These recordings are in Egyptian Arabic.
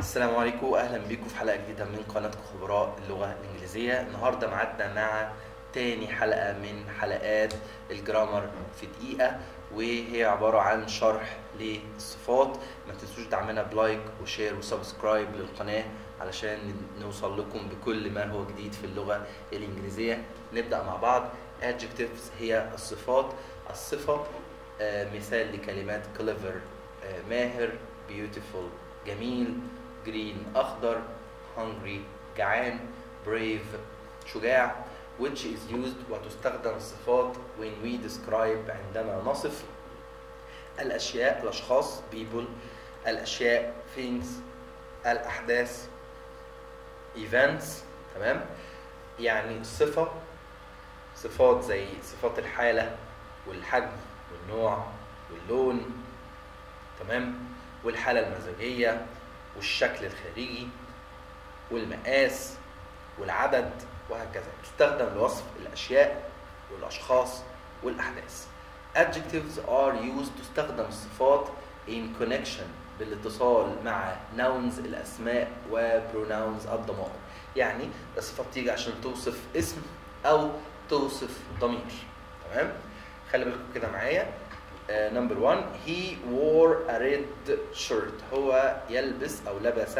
السلام عليكم واهلا بيكم في حلقه جديده من قناتكم خبراء اللغه الانجليزيه النهارده معادنا مع تاني حلقه من حلقات الجرامر في دقيقه وهي عباره عن شرح للصفات ما تنسوش دعمنا بلايك وشير وسبسكرايب للقناه علشان نوصل لكم بكل ما هو جديد في اللغه الانجليزيه نبدا مع بعض adjectives هي الصفات الصفه آه، مثال لكلمات clever آه، ماهر beautiful جميل green أخضر hungry جعان brave شجاع which is used وتستخدم الصفات when we describe عندما نصف الأشياء الأشخاص people الأشياء things الأحداث events تمام يعني الصفة صفات زي صفات الحالة والحجم والنوع واللون تمام والحالة المزاجية والشكل الخارجي والمقاس والعدد وهكذا تستخدم لوصف الأشياء والأشخاص والأحداث adjectives are used تستخدم الصفات in connection بالاتصال مع nouns الأسماء و pronouns الضمائر يعني الصفة بتيجي عشان توصف اسم أو توصف ضمير تمام خلي بالكم كده معايا نمبر 1 he wore a red shirt هو يلبس او لبس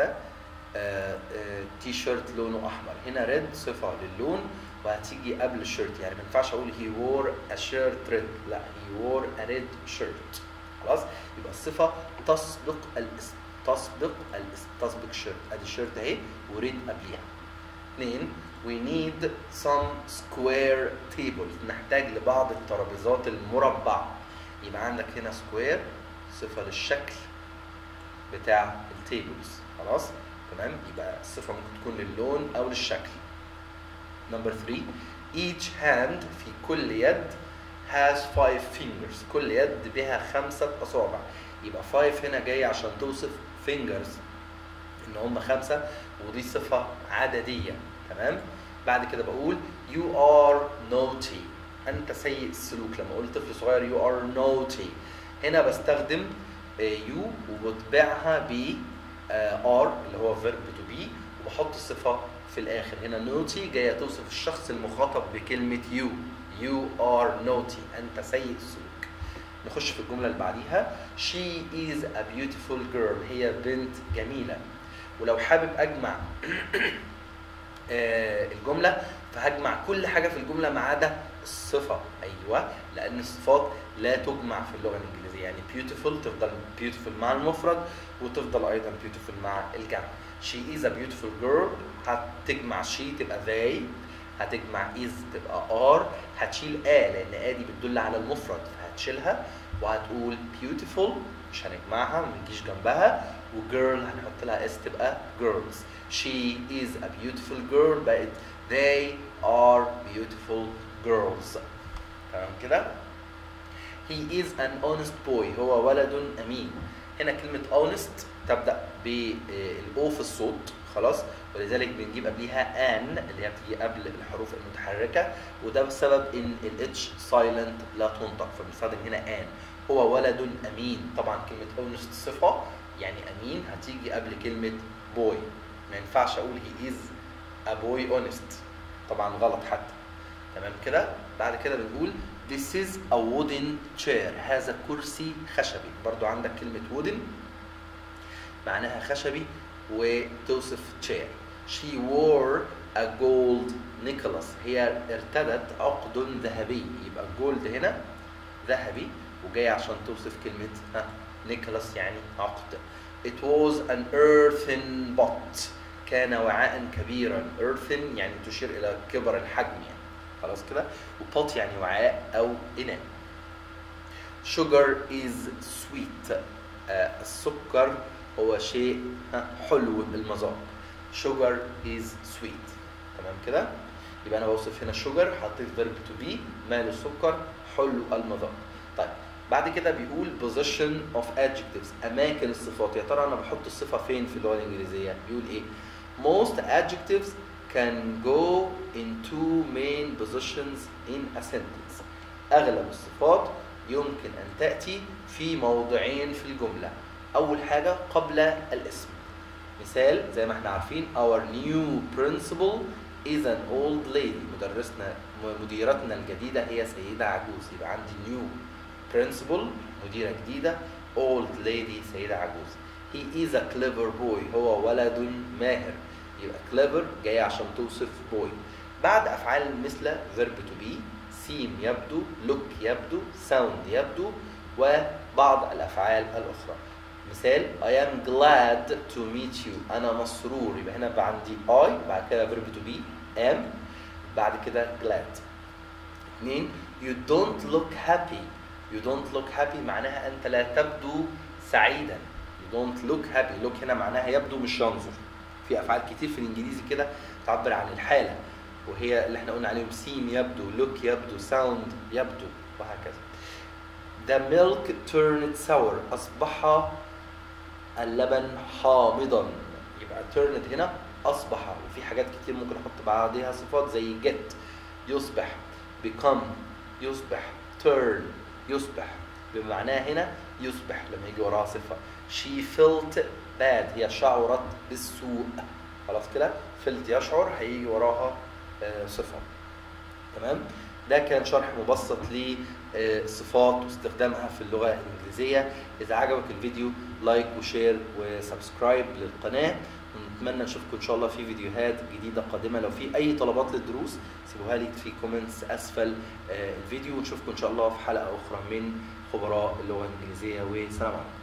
تي شيرت لونه احمر هنا ريد صفه للون وهتيجي قبل الشيرت يعني ما ينفعش اقول he wore a shirt red لا he wore a red shirt خلاص يبقى الصفه تسبق الاسم تسبق الاسم تسبق الشيرت ادي الشيرت اهي وريد قبليها اثنين we need some square tables نحتاج لبعض الترابيزات المربعه يبقى عندك هنا سكوير صفة للشكل بتاع التيبلز خلاص تمام يبقى الصفة ممكن تكون للون أو للشكل نمبر 3 each hand في كل يد has five fingers كل يد بها خمسة أصابع يبقى five هنا جاي عشان توصف fingers إن هم خمسة ودي صفة عددية تمام بعد كده بقول you are naughty انت سيء السلوك لما اقول طفل صغير يو ار نوتي هنا بستخدم يو وبتبعها ب ار اللي هو فيرب تو بي وبحط الصفه في الاخر هنا نوتي جايه توصف الشخص المخاطب بكلمه يو يو ار نوتي انت سيء السلوك نخش في الجمله اللي بعديها she is a beautiful girl هي بنت جميله ولو حابب اجمع الجمله فهجمع كل حاجه في الجمله ما عدا الصفه ايوه لان الصفات لا تجمع في اللغه الانجليزيه يعني beautiful تفضل beautiful مع المفرد وتفضل ايضا beautiful مع الجمع she is a beautiful girl هتجمع she تبقى they هتجمع is تبقى are هتشيل a لان a دي بتدل على المفرد فهتشيلها وهتقول beautiful مش هنجمعها ما نجيش جنبها وجيرل هنحط لها اس تبقى girls she is a beautiful girl بقت they are beautiful girls تمام كده he is an honest boy هو ولد امين هنا كلمه honest تبدا بالاو في الصوت خلاص ولذلك بنجيب قبليها ان اللي هي بتيجي قبل الحروف المتحركه وده بسبب ان الاتش سايلنت لا تنطق فبنستخدم هنا ان هو ولد امين طبعا كلمه honest صفه يعني امين هتيجي قبل كلمه boy ما ينفعش اقول he is a boy honest طبعا غلط حتى تمام كده بعد كده بنقول this is a wooden chair هذا كرسي خشبي برضو عندك كلمة wooden معناها خشبي وتوصف chair she wore a gold necklace هي ارتدت عقد ذهبي يبقى gold هنا ذهبي وجاي عشان توصف كلمة ها necklace يعني عقد it was an earthen pot كان وعاء كبيرا earthen يعني تشير الى كبر الحجم يعني خلاص كده وبوت يعني وعاء او اناء sugar is sweet آه السكر هو شيء حلو المذاق sugar is sweet تمام كده يبقى انا بوصف هنا sugar حطيت verb to be مال السكر حلو المذاق طيب بعد كده بيقول position of adjectives اماكن الصفات يا ترى انا بحط الصفه فين في اللغه الانجليزيه بيقول ايه most adjectives can go in two main positions in a sentence أغلب الصفات يمكن أن تأتي في موضعين في الجملة أول حاجة قبل الاسم مثال زي ما احنا عارفين our new principal is an old lady مدرسنا مديرتنا الجديدة هي سيدة عجوز يبقى عندي new principal مديرة جديدة old lady سيدة عجوز he is a clever boy هو ولد ماهر يبقى clever جاية عشان توصف boy بعد أفعال مثل verb to be seem يبدو look يبدو sound يبدو وبعض الأفعال الأخرى مثال I am glad to meet you أنا مسرور يبقى هنا بقى عندي I بعد كده verb to be am بعد كده glad اثنين you don't look happy you don't look happy معناها أنت لا تبدو سعيدا you don't look happy look هنا معناها يبدو مش ينظر في أفعال كتير في الإنجليزي كده تعبر عن الحالة وهي اللي احنا قلنا عليهم seem يبدو look يبدو sound يبدو وهكذا The milk turned sour أصبح اللبن حامضا يبقى turned هنا أصبح وفي حاجات كتير ممكن أحط بعدها صفات زي get يصبح become يصبح turn يصبح بمعناه هنا يصبح لما يجي وراها صفة she felt bad هي شعرت بالسوء خلاص كده felt يشعر هيجي وراها آه، صفة تمام ده كان شرح مبسط للصفات واستخدامها في اللغة الإنجليزية إذا عجبك الفيديو لايك وشير وسبسكرايب للقناة ونتمنى نشوفكم إن شاء الله في فيديوهات جديدة قادمة لو في أي طلبات للدروس سيبوها لي في كومنتس أسفل آه، الفيديو ونشوفكم إن شاء الله في حلقة أخرى من خبراء اللغة الإنجليزية والسلام عليكم